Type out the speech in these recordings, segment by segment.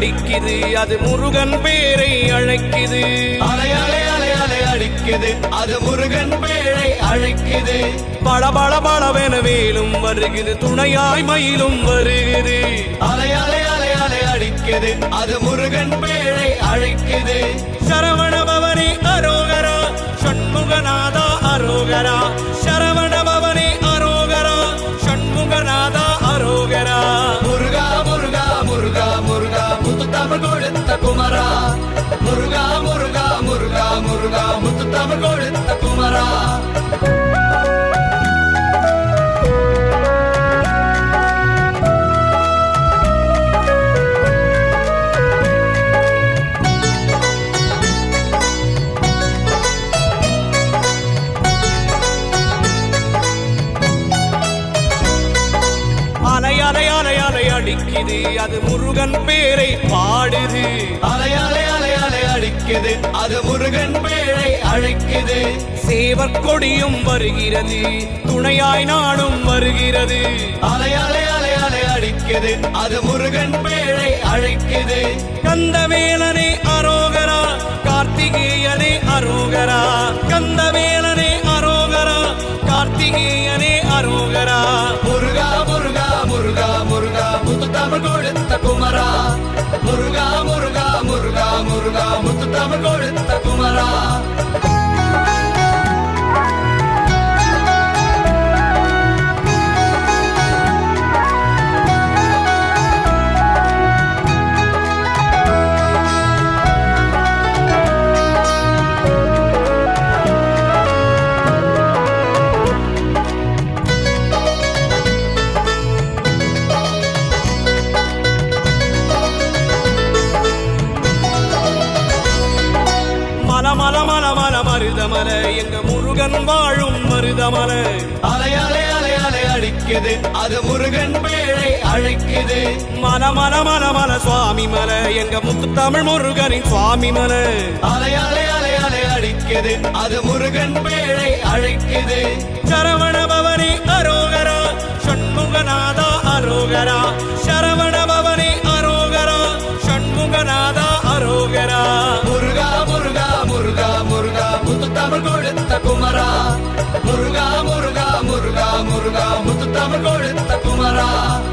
அடிக்குது அது முருகன் பேரை அழைக்குது அலை அலை அலை அலை அடிக்குது அது முருகன் பேழை அழைக்குது பல பல பலவென வேலும் வருகுது துணையாய் மயிலும் வருகுது அலை அலை அலை அலை அடிக்குது அது முருகன் பேழை அழைக்குது சரவண பவனி அரோகரா ஷண்முகநாதா அரோகரா சரவண பவனி அரோகரா ஷண்முகநாதா அரோகரா முருகா முருகா முருகா முருகா முத்து தமிழ் கொடுத்த குமரா முருகா முருகா முருகா முருகா முத்து தமிழ் கொடுத்த குமரா அலை அலை அலை அலை அடிக்குது அது முருகன் பேரை பாடுது அலை அலை அலை அலை அடிக்குது அது முருகன் பேழை அழைக்குது சேவர் கொடியும் வருகிறது துணையாய் நாடும் வருகிறது அலை அலை அலை அலை அடிக்குது அது முருகன் பேழை அழைக்குது கந்தவேலனே அரோகரா கார்த்திகேயனே அரோகரா கந்தவேலனே அரோகரா கார்த்திகேயனே அரோகரா முருகா முருகா முருகா முருகா முத்து தமிழ் கொடுத்த குமரா முருகா முருகா முருகா முருகா முத்து தமிழ் கொடுத்த குமரா மல மல மல மல மருதமல எங்க முருகன் வாழும் மருதமல அலை அலை அலை அலை அடிக்குது அது முருகன் பேழை அழைக்குது மல மல மல மல சுவாமி மல எங்க முத்து தமிழ் முருகனின் சுவாமி மல அலை அலை அலை அலை அடிக்குது அது முருகன் பேழை அழைக்குது சரவண பவனி அரோகரா ஷண்முகநாதா அரோகரா சரவண பவனி அரோகரா ஷண்முகநாதா அரோகரா முருகா முருகா முருகா முருகா முத்து தமிழ் கொடுத்த குமரா முருகா முருகா முருகா முருகா முத்து தமிழ் கொடுத்த குமரா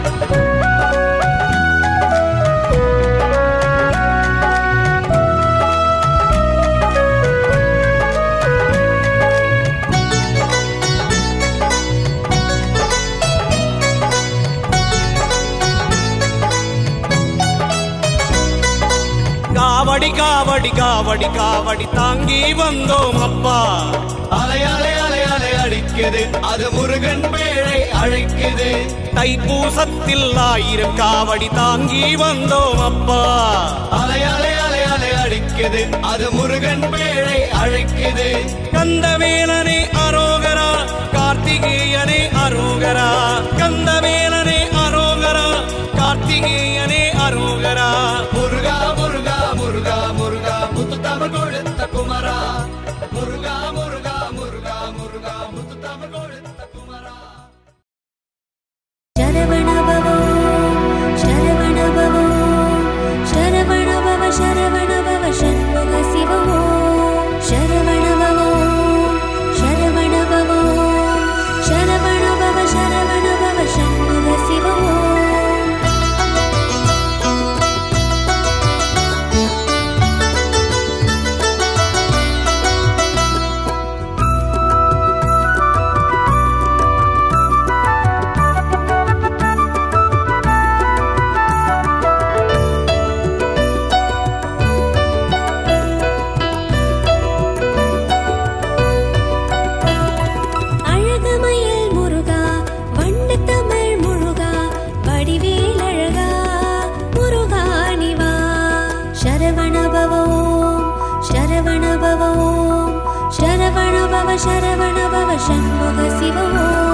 காவடி காவடி காவடி காவடி தாங்கி வந்தோம் அப்பா அலை அலை அலை அலை அடிக்குது அது முருகன் பேழை அழைக்குது தைப்பூசத்தில் ஆயிரம் காவடி தாங்கி வந்தோம் அப்பா அலை அலை அலை அலை அடிக்குது அது முருகன் பேழை அழைக்குது கந்தவேலனே அரோகரா கார்த்திகேயனே அரோகரா கந்தவேலனே அரோகரா கார்த்திகேயனே அரோகரா முருகா முருகா முருகா முருகா முத்து தமிழ் கொடுத்த குமரா முருகா முருகா முருகா முருகா முத்து தமிழ் கொடுத்த குமரா शरवणभवो शरवणभवो शरवणभव शरवणभव षण्मुख शिवो शरवणभवो शरवणभवो शरवणभव शरवणभव षण्मुख शिवो அழகுமயில் முருகா வண்ணத்தமிழ் முருகா வடிவேல் அழகா முருகா நிவா சரவணபவோ சரவணபவோ சரவணபவ சரவணபவ சண்முக சிவமோ